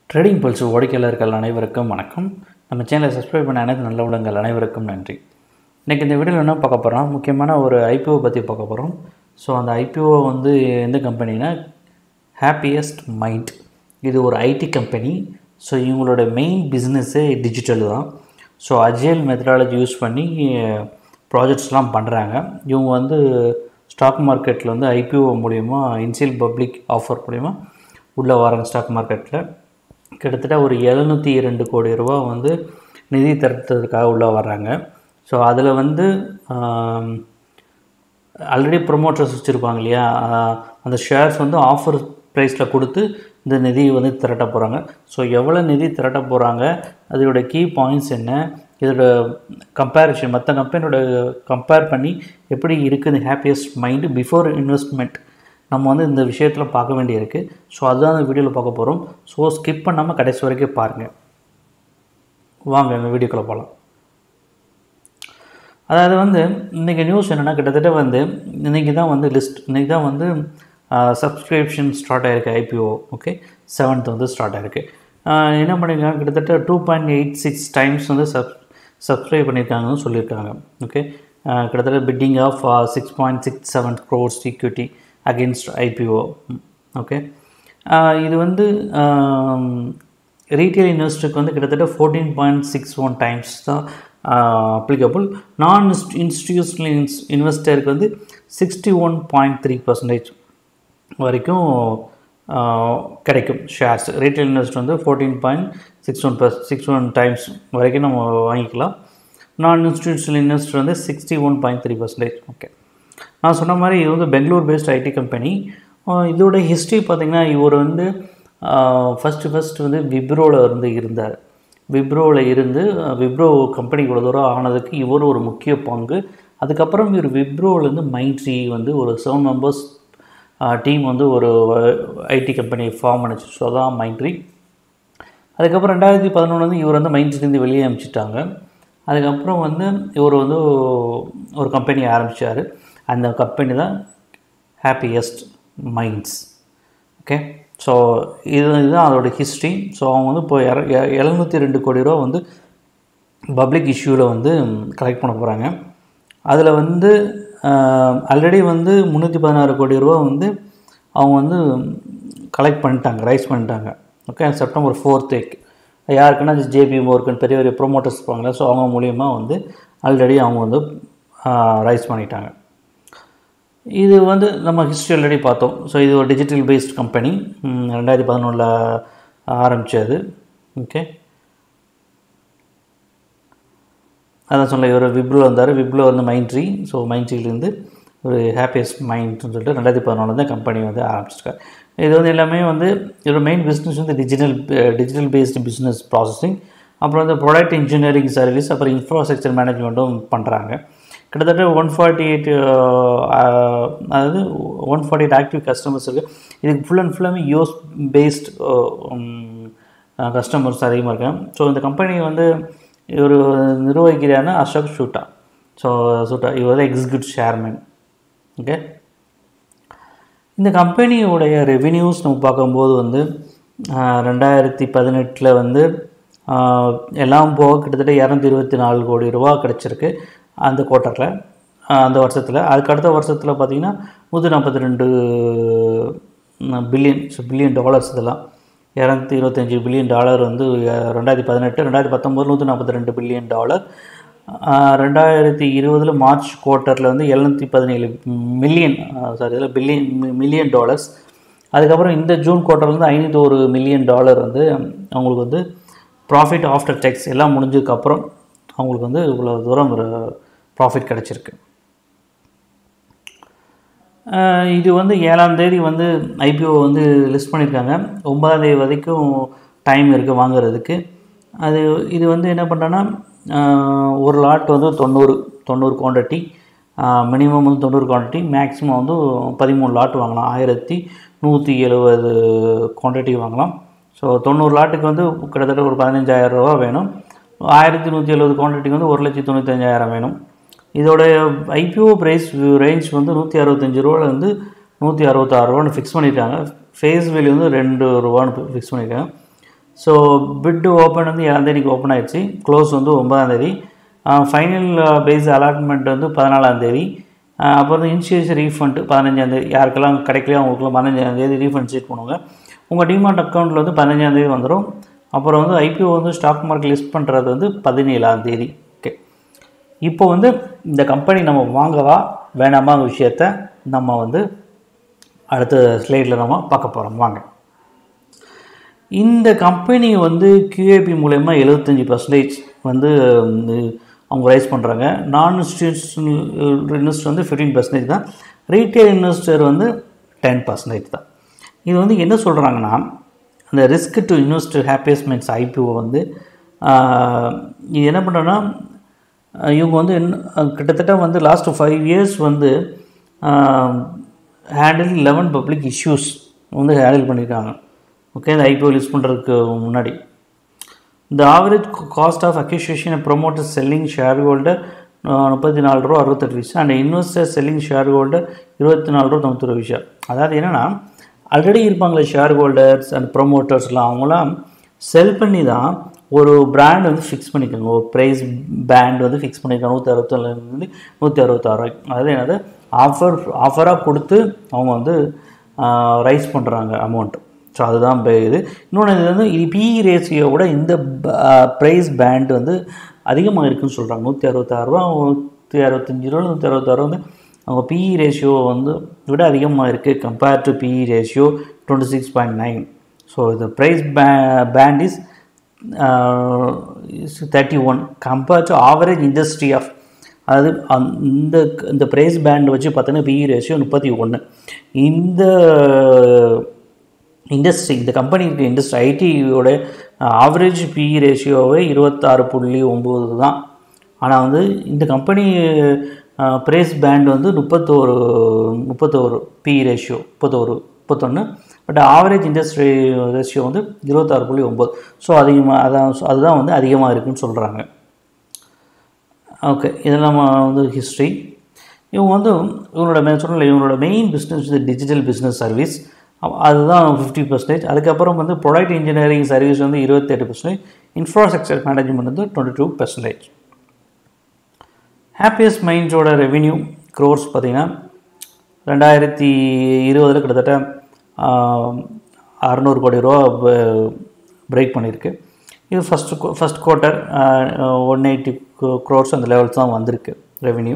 trading pulse ஓடிக்கையாளர்கள் அனைவருக்கும் வணக்கம் நம்ம சேனலை சப்ஸ்கிரைப் பண்ண அனைத்து நல்ல உள்ளங்கள் அனைவருக்கும் நன்றி இன்றைக்கி இந்த வீடியோவில் என்ன பார்க்க போகிறோம் முக்கியமான ஒரு ஐபிஓ பற்றி பார்க்க போகிறோம் ஸோ அந்த ஐபிஓ வந்து எந்த கம்பெனினா ஹாப்பியஸ்ட் மைண்ட் இது ஒரு ஐடி கம்பெனி ஸோ இவங்களோட மெயின் பிஸ்னஸ்ஸே டிஜிட்டல் தான் ஸோ அஜயல் மெத்தடாலஜி யூஸ் பண்ணி ப்ராஜெக்ட்ஸ்லாம் பண்ணுறாங்க இவங்க வந்து ஸ்டாக் மார்க்கெட்டில் வந்து ஐபிஓ மூலிமா இன்சியல் பப்ளிக் ஆஃபர் மூலிமா உள்ளே வராங்க ஸ்டாக் மார்க்கெட்டில் கிட்டத்தட்ட ஒரு எழுநூற்றி இரண்டு கோடி ரூபா வந்து நிதி திரட்டுறதுக்காக உள்ளே வர்றாங்க ஸோ அதில் வந்து ஆல்ரெடி ப்ரொமோட்டர்ஸ் வச்சுருப்பாங்க இல்லையா ஆஹ் அந்த ஷேர்ஸ் வந்து ஆஃபர் ப்ரைஸில் கொடுத்து இந்த நிதியை வந்து திரட்ட போகிறாங்க ஸோ எவ்வளோ நிதி திரட்ட போகிறாங்க அதோட கீ பாயிண்ட்ஸ் என்ன இதோட கம்பேரிஷன் மற்ற கம்பெனியோட கம்பேர் பண்ணி எப்படி இருக்குது ஹாப்பியஸ்ட் மைண்டு பிஃபோர் இன்வெஸ்ட்மெண்ட் நம்ம வந்து இந்த விஷயத்தில் பார்க்க வேண்டியிருக்கு ஸோ அதுதான் இந்த வீடியோவில் பார்க்க போகிறோம் ஸோ ஸ்கிப் பண்ணாமல் கடைசி வரைக்கும் பாருங்கள் வாங்க இந்த வீடியோக்குள்ளே போகலாம் அதாவது வந்து இன்றைக்கி நியூஸ் என்னென்னா கிட்டத்தட்ட வந்து இன்றைக்கி தான் வந்து லிஸ்ட் இன்றைக்கி தான் வந்து சப்ஸ்கிரிப்ஷன் ஸ்டார்ட் ஆகிருக்கு ஐபிஓ ஓகே செவன்த் வந்து ஸ்டார்ட் ஆகிருக்கு என்ன பண்ணியிருக்காங்க கிட்டத்தட்ட two point eight six times வந்து சப் சப்ஸ்கிரைப் பண்ணியிருக்காங்கன்னு சொல்லியிருக்காங்க ஓகே கிட்டத்தட்ட bidding of six point six seven crores equity against IPO okay இது வந்து ரீட்டைல் இன்வெஸ்டருக்கு வந்து கிட்டத்தட்ட fourteen point six one times தான் அப்ளிகபிள் நான் இன்ஸ்டியூஷனல் இன்ஸ் இன்வெஸ்டருக்கு வந்து sixty one point three percentage வரைக்கும் கிடைக்கும் ஷேர்ஸ் ரீட்டைல் இன்வெஸ்டர் வந்து ஃபோர்டீன் பாயிண்ட் சிக்ஸ் ஒன் பர்ஸ் சிக்ஸ் ஒன் டைம்ஸ் வரைக்கும் நம்ம வாங்கிக்கலாம் நான் இன்ஸ்டியூஷனல் இன்வெஸ்டர் வந்து sixty one point three percentage okay நான் சொன்ன மாதிரி இது வந்து பெங்களூர் பேஸ்ட் ஐடி கம்பெனி இதோட ஹிஸ்ட்ரி பார்த்திங்கன்னா இவர் வந்து ஃபஸ்ட்டு ஃபஸ்ட்டு வந்து விப்ரோவில் இருந்து இருந்தார் விப்ரோவில் இருந்து விப்ரோ கம்பெனி இவ்வளோ தூரம் ஆனதுக்கு இவர் ஒரு முக்கிய பங்கு அதுக்கப்புறம் இவர் விப்ரோவிலேருந்து மைண்ட்ரி வந்து ஒரு செவன் மெம்பர்ஸ் டீம் வந்து ஒரு ஐடி கம்பெனி ஃபார்ம் பண்ணிச்சு ஸோ அதான் மைண்ட்ரி அதுக்கப்புறம் ரெண்டாயிரத்தி பதினொன்று வந்து இவர் வந்து மைண்ட்ரிலேருந்து வெளியே அனுப்பிச்சிட்டாங்க அதுக்கப்புறம் வந்து இவர் வந்து ஒரு கம்பெனி ஆரம்பித்தார் அந்த கம்பெனி தான் ஹாப்பியஸ்ட் மைண்ட்ஸ் ஓகே ஸோ இது இதுதான் அதோட ஹிஸ்ட்ரி ஸோ அவங்க வந்து இப்போ எழுநூற்றி ரெண்டு கோடி ரூபா வந்து பப்ளிக் இஷ்யூவில் வந்து கலெக்ட் பண்ண போகிறாங்க அதில் வந்து ஆல்ரெடி வந்து முந்நூற்றி பதினாறு கோடி ரூபா வந்து அவங்க வந்து கலெக்ட் பண்ணிட்டாங்க ரைஸ் பண்ணிட்டாங்க ஓகே செப்டம்பர் ஃபோர்த் வீக் யாருக்குன்னா ஜேபி மோர்கன் பெரிய பெரிய ப்ரொமோட்டர்ஸ் இருப்பாங்களே ஸோ அவங்க மூலியமாக வந்து ஆல்ரெடி அவங்க வந்து ரைஸ் பண்ணிட்டாங்க இது வந்து நம்ம ஹிஸ்ட்ரி ஆல்ரெடி பார்த்தோம் ஸோ இது ஒரு டிஜிட்டல் பேஸ்ட் கம்பெனி ரெண்டாயிரத்தி பதினொன்றில் ஆரம்பித்தது ஓகே அதான் சொல்ல இவர் விப்ரோ வந்தார் விப்ரோ வந்து மைண்ட்ரி ஸோ மைண்ட்ரிலேருந்து ஒரு ஹாப்பியஸ்ட் மைண்ட்னு சொல்லிட்டு ரெண்டாயிரத்தி பதினொன்று தான் கம்பெனி வந்து ஆரம்பிச்சிருக்காரு இது வந்து எல்லாமே வந்து இதோட மெயின் பிஸ்னஸ் வந்து digital digital based business processing அப்புறம் வந்து ப்ராடக்ட் இன்ஜினியரிங் சர்வீஸ் அப்புறம் இன்ஃப்ராஸ்ட்ரக்சர் மேனேஜ்மெண்ட்டும் பண்ணுறாங்க கிட்டத்தட்ட ஒன் ஃபார்ட்டி எயிட் அதாவது one forty eight active customers இருக்குது இதுக்கு ஃபுல் அண்ட் ஃபுல்லாமே யூஎஸ் பேஸ்ட் கஸ்டமர்ஸ் அதிகமாக இருக்காங்க ஸோ இந்த கம்பெனி வந்து இவர் நிர்வகிக்கிறாருன்னா அசோக் ஷூட்டா ஸோ ஷூட்டா இவர் தான் எக்ஸிக்யூட்டிவ் சேர்மேன் ஓகே இந்த கம்பெனியோடைய ரெவின்யூஸ் நம்ம பார்க்கும்போது வந்து ரெண்டாயிரத்தி பதினெட்டில் வந்து எல்லாம் போக கிட்டத்தட்ட இரநூத்தி இருபத்தி நாலு கோடி ரூபா கிடச்சிருக்கு அந்த குவார்ட்டரில் அந்த வருஷத்தில் அதுக்கு அடுத்த வருஷத்தில் பார்த்திங்கன்னா நூற்றி நாற்பத்தி ரெண்டு பில்லியன் பில்லியன் டாலர்ஸ் இதெல்லாம் இரநூத்தி இருபத்தஞ்சி பில்லியன் டாலர் வந்து ரெண்டாயிரத்தி பதினெட்டு ரெண்டாயிரத்தி பத்தொம்போது நூற்றி நாற்பத்தி ரெண்டு பில்லியன் டாலர் ரெண்டாயிரத்தி இருபதில் மார்ச் குவார்ட்டரில் வந்து எழுநூற்றி பதினேழு மில்லியன் சாரி இதில் பில்லியன் மில்லியன் டாலர்ஸ் அதுக்கப்புறம் இந்த ஜூன் குவார்ட்டர்லேருந்து ஐநூற்றி ஒரு மில்லியன் டாலர் வந்து அவங்களுக்கு வந்து ப்ராஃபிட் ஆஃப்டர் டேக்ஸ் எல்லாம் முடிஞ்சதுக்கப்புறம் அவங்களுக்கு வந்து இவ்வளோ தூரம் ஒரு ப்ராஃபிட் கிடச்சிருக்கு இது வந்து ஏழாம் தேதி வந்து ஐபிஓ வந்து லிஸ்ட் பண்ணியிருக்காங்க ஒன்பதாம் தேதி வரைக்கும் டைம் இருக்குது வாங்குறதுக்கு அது இது வந்து என்ன பண்ணுறேன்னா ஒரு லாட் வந்து தொண்ணூறு தொண்ணூறு குவான்டிட்டி மினிமம் வந்து தொண்ணூறு குவான்டிட்டி மேக்ஸிமம் வந்து பதிமூணு லாட் வாங்கலாம் ஆயிரத்தி நூற்றி எழுபது குவான்டிட்டி வாங்கலாம் ஸோ தொண்ணூறு லாட்டுக்கு வந்து கிட்டத்தட்ட ஒரு பதினஞ்சாயிரம் ரூபா வேணும் ஆயிரத்தி நூற்றி எழுபது குவான்டிட்டிக்கு வந்து ஒரு லட்சத்தி தொண்ணூத்தஞ்சாயிரம் வேணும் இதோட ஐபிஓ ப்ரைஸ் ரேஞ்ச் வந்து நூற்றி அறுபத்தஞ்சி ரூபாலேருந்து நூற்றி அறுபத்தாறு ரூபான்னு ஃபிக்ஸ் பண்ணியிருக்காங்க ஃபேஸ் வேல்யூ வந்து ரெண்டு ரூபான்னு ஃபிக்ஸ் பண்ணியிருக்காங்க ஸோ பிட்டு ஓப்பன் வந்து ஏழாந்தேதிக்கு ஓப்பன் ஆயிடுச்சு க்ளோஸ் வந்து ஒன்பதாந்தேதி ஃபைனல் பேஸ் அலாட்மெண்ட் வந்து பதினாலாந்தேதி அப்புறம் இன்சூரன்ஸ் ரீஃபண்ட் பதினஞ்சாந்தேதி யாருக்கெல்லாம் கிடைக்கலையோ அவங்களுக்குலாம் பதினஞ்சாந்தேதி ரீஃபண்ட் சீட் பண்ணுவாங்க உங்கள் டிமார்ட் அக்கௌண்ட்டில் வந்து பதினஞ்சாந்தேதி வந்துடும் அப்புறம் வந்து ஐபிஓ வந்து ஸ்டாக் மார்க்கெட் லிஸ்ட் பண்ணுறது வந்து பதினேழாந்தேதி ஓகே இப்போ வந்து இந்த கம்பெனி நம்ம வாங்கவா வேணாமா விஷயத்த நம்ம வந்து அடுத்த ஸ்லைடில் நம்ம பார்க்க போகிறோம் வாங்க இந்த கம்பெனி வந்து QAP மூலயமா எழுபத்தஞ்சி பர்சன்டேஜ் வந்து ம், அவங்க ரைஸ் பண்ணுறாங்க நான் இன்ஸ்டியூஷனல் இன்வெஸ்டர் வந்து ஃபிஃப்டீன் பர்சன்டேஜ் தான் ரீட்டைல் இன்வெஸ்டர் வந்து டென் பர்சன்டேஜ் தான் இது வந்து என்ன சொல்கிறாங்கன்னா அந்த risk to investor happiest means IPO வந்து ஆஹ், இது என்ன பண்ணுறோன்னா இவங்க வந்து என்ன- அஹ், கிட்டத்தட்ட வந்து லாஸ்ட் ஃபைவ் இயர்ஸ் வந்து ஹேண்டில் லெவன் பப்ளிக் இஷ்யூஸ் வந்து ஹேண்டில் பண்ணியிருக்காங்க ஓகே இந்த ஐபிஓ லிஸ்ட் பண்ணுறதுக்கு முன்னாடி இந்த average cost of acquisition promoter selling share holder முப்பத்தி நாலு ரூபா அறுபத்தெட்டு விஷயம் and investor selling share holder இருபத்தி நாலு ரூபா தொண்ணூத்தொரு விஷயம் அதாவது என்னென்னா ஆல்ரெடி இருப்பாங்களே ஷேர் ஹோல்டர்ஸ் அண்ட் ப்ரொமோட்டர்ஸ்லாம் அவங்களாம் செல் பண்ணி தான் ஒரு பிராண்ட் வந்து ஃபிக்ஸ் பண்ணிக்கோங்க ஒரு ப்ரைஸ் பேண்ட் வந்து ஃபிக்ஸ் பண்ணியிருக்காங்க நூற்றி அறுபத்தொன்னுலேருந்து நூற்றி அறுபத்தாறு ரூபாய்க்கு அதாவது என்னது ஆஃபர் ஆஃபராக கொடுத்து அவங்க வந்து ரைஸ் பண்ணுறாங்க அமௌண்ட்டு ஸோ அதுதான் பே- இது இன்னொன்று இது வந்து இது பிஇ ரேஷியோவோட இந்த ப்ரைஸ் பேண்ட் வந்து அதிகமாக இருக்குன்னு சொல்கிறாங்க நூற்றி அறுபத்தாறுரூவா நூற்றி அறுபத்தஞ்சி ரூபா நூற்றி அறுபத்தாறு வந்து அவங்க பிஇ ரேஷியோ வந்து விட அதிகமாக இருக்குது compare to PE ratio twenty six point nine so இந்த price pay band is thirty one compare to average industry of அதாவது அந்த- இந்த இந்த ப்ரைஸ் பேண்ட் வச்சு பார்த்தோன்னா பிஇ ரேஷியோ முப்பத்தி ஒன்று இந்த இண்டஸ்ட்ரி இந்த கம்பெனி இருக்க இண்டஸ்ட்ரி ஐடியோட ஆவரேஜ் பிஇ ரேஷியோவே இருபத்தாறு புள்ளி ஒம்பது தான் ஆனால் வந்து இந்த கம்பெனி ப்ரைஸ் பேண்ட் வந்து முப்பத்தோரு முப்பத்தோரு பிஇ ரேஷியோ முப்பத்தோரு முப்பத்தொன்று பட் ஆவரேஜ் இண்டஸ்ட்ரி ரேஷியோ வந்து இருபத்தாறு புள்ளி ஒம்பது ஸோ அதிகமாக அதான் அதுதான் வந்து அதிகமாக இருக்குன்னு சொல்கிறாங்க ஓகே இதெல்லாம் வந்து ஹிஸ்ட்ரி இவங்க வந்து இவங்களோட மெ- சொன்னல இவங்களோட மெயின் பிஸ்னஸ் வந்து டிஜிட்டல் பிஸ்னஸ் சர்வீஸ் அதுதான் ஃபிஃப்டி பர்சன்டேஜ் அதுக்கப்புறம் வந்து ப்ராடக்ட் இன்ஜினியரிங் சர்வீஸ் வந்து இருபத்தெட்டு பர்சன்டேஜ் இன்ஃப்ராஸ்ட்ரக்சர் மேனேஜ்மெண்ட் வந்து டுவெண்ட்டி டூ பர்சன்டேஜ் ஹாப்பியஸ்ட் மைண்ட்ஸோட ரெவென்யூ க்ரோர்ஸ் பார்த்திங்கன்னா ரெண்டாயிரத்தி இருபதில் கிட்டத்தட்ட அறநூறு கோடி ரூபா பிரேக் பண்ணியிருக்கு இது first first quarter one eighty crores அந்த லெவல்ஸ் தான் வந்திருக்கு ரெவென்யூ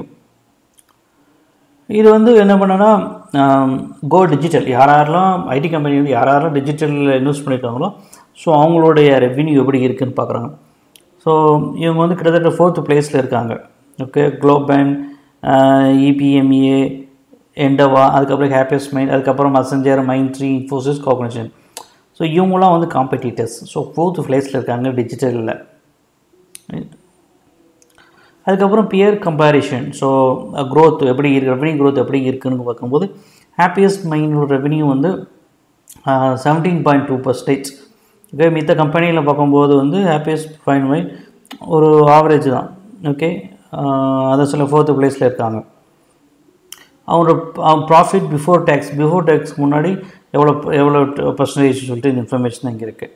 இது வந்து என்ன பண்ணனா கோ டிஜிட்டல் யார் யாரெல்லாம் ஐடி கம்பெனி வந்து யார் யாரெல்லாம் டிஜிட்டலில் இன்வெஸ்ட் பண்ணியிருக்காங்களோ ஸோ அவங்களுடைய ரெவென்யூ எப்படி இருக்குன்னு பார்க்குறாங்க ஸோ இவங்க வந்து கிட்டத்தட்ட ஃபோர்த்து பிளேஸில் இருக்காங்க ஓகே குளோபன் இபிஎம்ஏ எண்டவா அதுக்கப்புறம் ஹாப்பியஸ்ட் மைண்ட் அதுக்கப்புறம் messenger Mindtree Infosys corporation so இவங்களாம் வந்து காம்படிட்டர்ஸ் ஸோ ஃபோர்த்து பிளேஸில் இருக்காங்க டிஜிட்டலில் அதுக்கப்புறம் பியர் கம்பேரிஷன் ஸோ க்ரோத் எப்படி இருக்கு ரெவன்யூ க்ரோத் எப்படி இருக்குன்னு பார்க்கும்போது ஹாப்பியஸ்ட் மைண்டோட ரெவன்யூ வந்து seventeen point two percentage okay மித்த கம்பெனியில் பார்க்கும்போது வந்து ஹாப்பியஸ்ட் பாயிண்ட் மைண்ட் ஒரு ஆவரேஜ் தான் ஓகே அதை சொல்ல ஃபோர்த்து பிளேஸில் இருக்காங்க அவரோட ப்ராஃபிட் பிஃபோர் டேக்ஸ் பிஃபோர் டேக்ஸ்க்கு முன்னாடி எவ்வளோ எவ்வளோ பர்சன்டேஜ் சொல்லிட்டு இந்த இன்ஃபர்மேஷன் இங்கே இருக்குது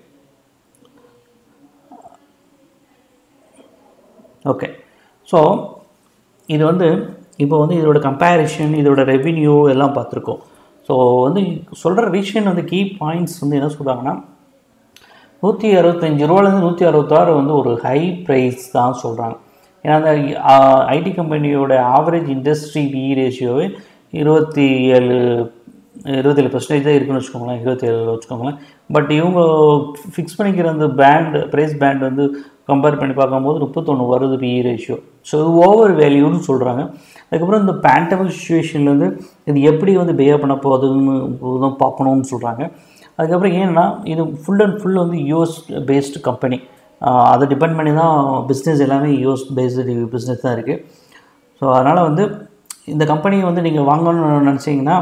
ஓகே ஸோ இது வந்து இப்போ வந்து இதோட கம்பேரிஷன் இதோட ரெவின்யூ எல்லாம் பார்த்துருக்கோம் ஸோ வந்து சொல்கிற விஷயம் வந்து கீ பாயிண்ட்ஸ் வந்து என்ன சொல்கிறாங்கன்னா நூற்றி அறுபத்தஞ்சு ரூபாலேருந்து நூற்றி அறுபத்தாறு வந்து ஒரு ஹை ப்ரைஸ் தான் சொல்கிறாங்க ஏன்னா அந்த ஐடி கம்பெனியோட ஆவரேஜ் இண்டஸ்ட்ரி பி ரேஷியோவே இருபத்தி ஏழு இருபத்தேழு பர்சன்டேஜ் தான் இருக்குன்னு வச்சுக்கோங்களேன் இருபத்தேழு வச்சுக்கோங்களேன் பட் இவங்க ஃபிக்ஸ் பண்ணிக்கிற அந்த பேண்ட் ப்ரைஸ் பேண்ட் வந்து கம்பேர் பண்ணி பார்க்கும்போது முப்பத்தொன்று வருது பிஇ ரேஷியோ ஸோ இது ஓவர் வேல்யூன்னு சொல்கிறாங்க அதுக்கப்புறம் இந்த பேண்டமிக் சுச்சுவேஷன்லேருந்து இது எப்படி வந்து பிஹேவ் பண்ண போகுதுன்னு தான் பார்க்கணும்னு சொல்கிறாங்க அதுக்கப்புறம் ஏன்னா இது ஃபுல் அண்ட் ஃபுல் வந்து யூஎஸ் பேஸ்டு கம்பெனி அதை டிபெண்ட் பண்ணி தான் பிஸ்னஸ் எல்லாமே யூஎஸ் பேஸ்டு பிஸ்னஸ் தான் இருக்குது ஸோ அதனால் வந்து இந்த கம்பெனியை வந்து நீங்கள் வாங்கணும்னு நினச்சிங்கன்னா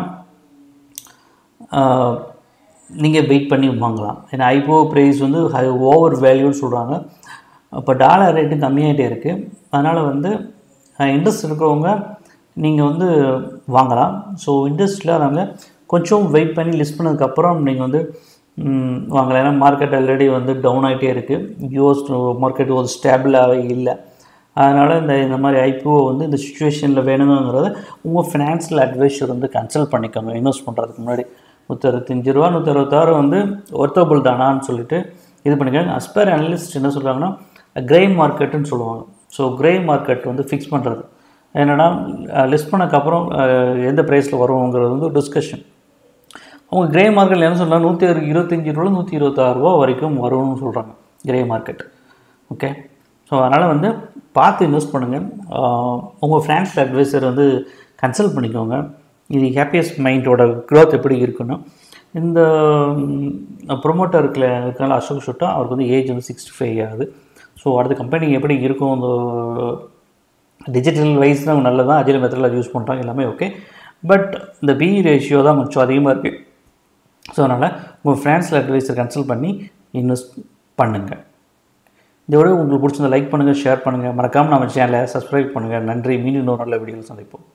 நீங்கள் வெயிட் பண்ணி வாங்கலாம் ஏன்னா ஐபோ ப்ரைஸ் வந்து ஹை ஓவர் வேல்யூன்னு சொல்கிறாங்க இப்போ டாலர் ரேட்டு கம்மியாகிட்டே இருக்குது அதனால் வந்து இன்ட்ரெஸ்ட் இருக்கிறவங்க நீங்கள் வந்து வாங்கலாம் ஸோ இன்ட்ரெஸ்ட் இல்லாதவங்க கொஞ்சம் வெயிட் பண்ணி லிஸ்ட் பண்ணதுக்கப்புறம் நீங்கள் வந்து ம், வாங்கலாம் ஏன்னா மார்க்கெட் ஆல்ரெடி வந்து டவுன் ஆகிட்டே இருக்குது யூஎஸ் மார்க்கெட் ஒரு ஸ்டேபிளாகவே இல்லை அதனால் இந்த இந்த மாதிரி ஐபிஓ வந்து இந்த சுச்சுவேஷனில் வேணுங்கிறத உங்கள் ஃபினான்ஷியல் அட்வைசர் வந்து கன்சல்ட் பண்ணிக்கோங்க இன்வெஸ்ட் பண்ணுறதுக்கு முன்னாடி நூற்றி அறுபத்தஞ்சு ரூபா நூற்றி அறுபத்தாறு வந்து ஒர்த்தபிள் தானான்னு சொல்லிட்டு இது பண்ணிக்கோங்க அஸ்பர் அனலிஸ்ட் என்ன சொல்கிறாங்கன்னா கிரே மார்க்கெட்டுன்னு சொல்லுவாங்க ஸோ கிரே மார்க்கெட் வந்து ஃபிக்ஸ் பண்ணுறது என்னென்னா லிஸ்ட் பண்ணக்கப்புறம் அஹ், எந்த ப்ரைஸில் வருவோங்கிறது வந்து ஒரு டிஸ்கஷன் அவங்க கிரே மார்க்கெட்டில் என்ன சொல்கிறாங்க நூற்றி இருபத்தஞ்சி ரூபா நூற்றி இருபத்தாறு ரூபா வரைக்கும் வரும்னு சொல்கிறாங்க கிரே மார்க்கெட் ஓகே ஸோ அதனால் வந்து பார்த்து இன்வெஸ்ட் பண்ணுங்கள் உங்கள் ஃபினான்ஷியல் அட்வைசர் வந்து கன்சல்ட் பண்ணிக்கோங்க இது ஹாப்பியஸ்ட் மைண்டோட க்ரோத் எப்படி இருக்குன்னா இந்த ப்ரொமோட்டர் இருக்கல இருக்கனால அசோக் ஷுட்டா அவருக்கு வந்து ஏஜ் வந்து சிக்ஸ்டி ஃபைவ் ஆகுது ஸோ அடுத்த கம்பெனி எப்படி இருக்கும் இந்த டிஜிட்டல் வைஸ் தான் நல்லது தான் அஜில மெத்தடில் யூஸ் பண்ணுறாங்க எல்லாமே ஓகே பட் இந்த பி ரேஷியோ தான் கொஞ்சம் அதிகமாக இருக்குது ஸோ அதனால் உங்கள் ஃப்ரெண்ட்ஸில் அட்வைஸர் கன்சல்ட் பண்ணி இன்வெஸ்ட் பண்ணுங்கள் இந்த விட உங்களுக்கு பிடிச்சிருந்தா லைக் பண்ணுங்கள் ஷேர் பண்ணுங்கள் மறக்காமல் நம்ம சேனலை சப்ஸ்கிரைப் பண்ணுங்கள் நன்றி மீண்டும் இன்னொரு நல்ல வீடியோவில் சந்திப்போம்